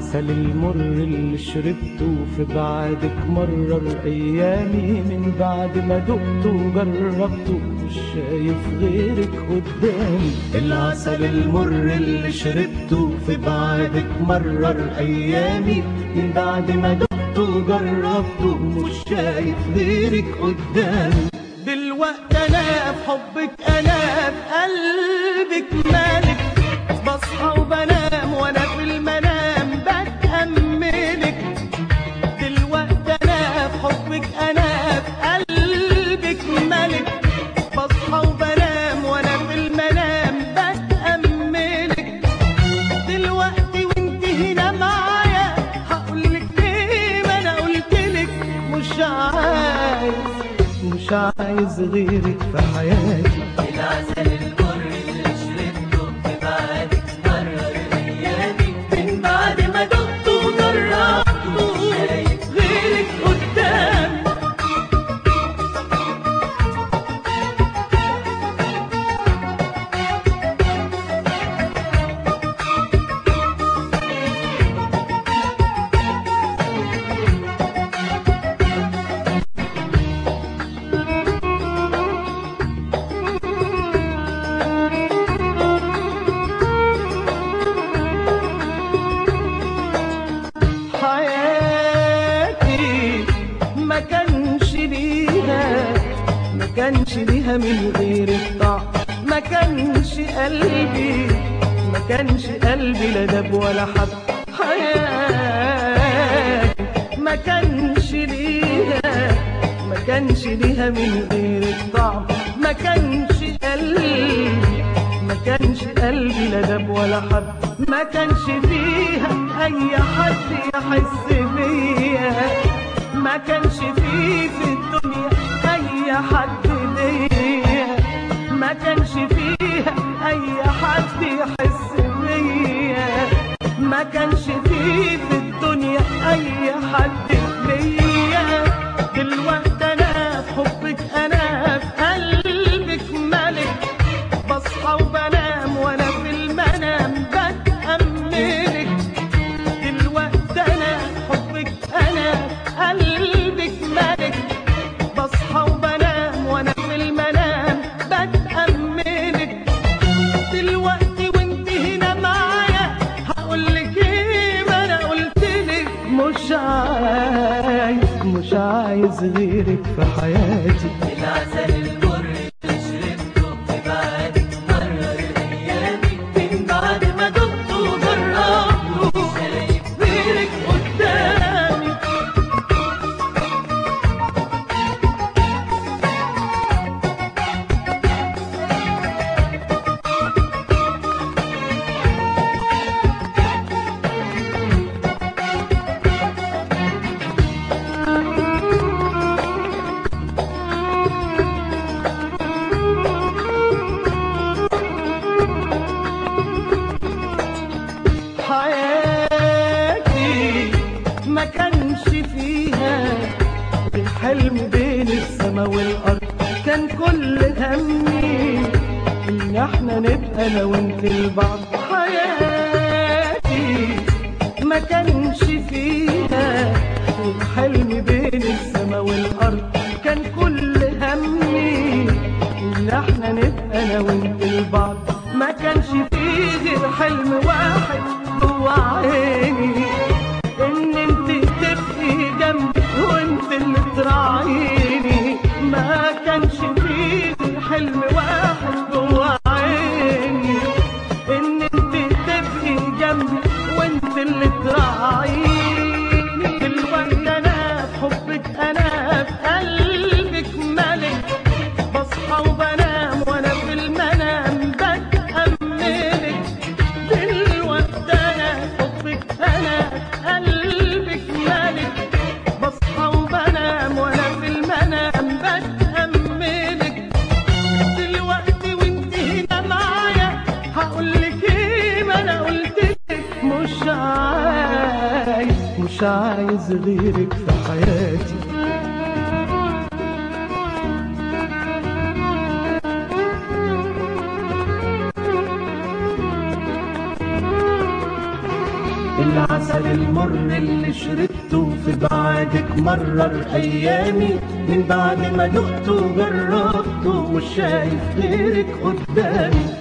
العسل المر اللي شربته في بعدك مرر ايامي من بعد ما دقته وجربته مش شايف غيرك قدامي العسل المر اللي شربته في بعدك مرر ايامي من بعد ما دقته وجربته مش شايف غيرك قدامي دلوقتي انا في حبك انا في قلبك مالك بصحى وبنام وانا في المنام بتأملك دلوقتي انا في حبك انا في قلبك ملك بصحى وبنام وانا في المنام بتأملك دلوقتي وانت هنا معايا هقولك ليه ما انا قلتلك مش عايز مش عايز غيرك في حياتي العسل المر اللي شربته في بعدك مرر ايامي من بعد ما دقت وجربته شايف غيرك قدامي حياتي ما كانش ليها ما كانش ليها من غير الطعم ما كانش قلبي ما كانش قلبي لا دب ولا حب حياتي ما كانش ليها ما كانش ليها من غير الطعم ما كانش قلبي ما كانش قلبي لا دب ولا حب ما كانش فيها اي حد يحس بيا ما كانش فيه في الدنيا اي حد ليا ما كانش فيها اي حد يحس بيا ما كانش فيه في الدنيا اي حد ليا دلوقتي انا في حبك انا في قلبك ملك بصحى وبنام وانا في المنام بتأملك دلوقتي انا حبك انا قلبك ملك بصحى وبنام وانا في المنام بتأملك دلوقتي وانت هنا معايا هقولك ايه ما انا قلتلك مش عايز مش عايز غيرك في حياتي العسل المر اللي شربته في بعدك مرر ايامي من بعد ما دقت وجربته شايف غيرك قدامي حياتي ما كانش فيها الحلم بين السما والارض كان كل همي ان احنا نبقى انا وانت لبعض حياتي ما كانش فيها الحلم بين السما والارض كان كل همي ان احنا نبقى انا وانت لبعض ما كانش فيه غير حلم واحد جوا عيني ان انت تبقي جنبي وانت اللي تراعيني ما كانش فيه غير حلم واحد جوا عيني ان انت تبقي جنبي وانت اللي تراعيني دلوقتي انا في حبك انا في قلبك ملك بصحى وبنام وانا في المنام بتأملك دلوقتي انا في حبك انا في قلبك ملك بصحى وبنام وانا في المنام بتأملك دلوقتي وانت هنا معايا هقولك ايه ما انا قلتلك مش عايز مش عايز غيرك في حياتي العسل المر اللي شربته في بعدك مرر ايامي من بعد ما دقته وجربته مش شايف غيرك قدامي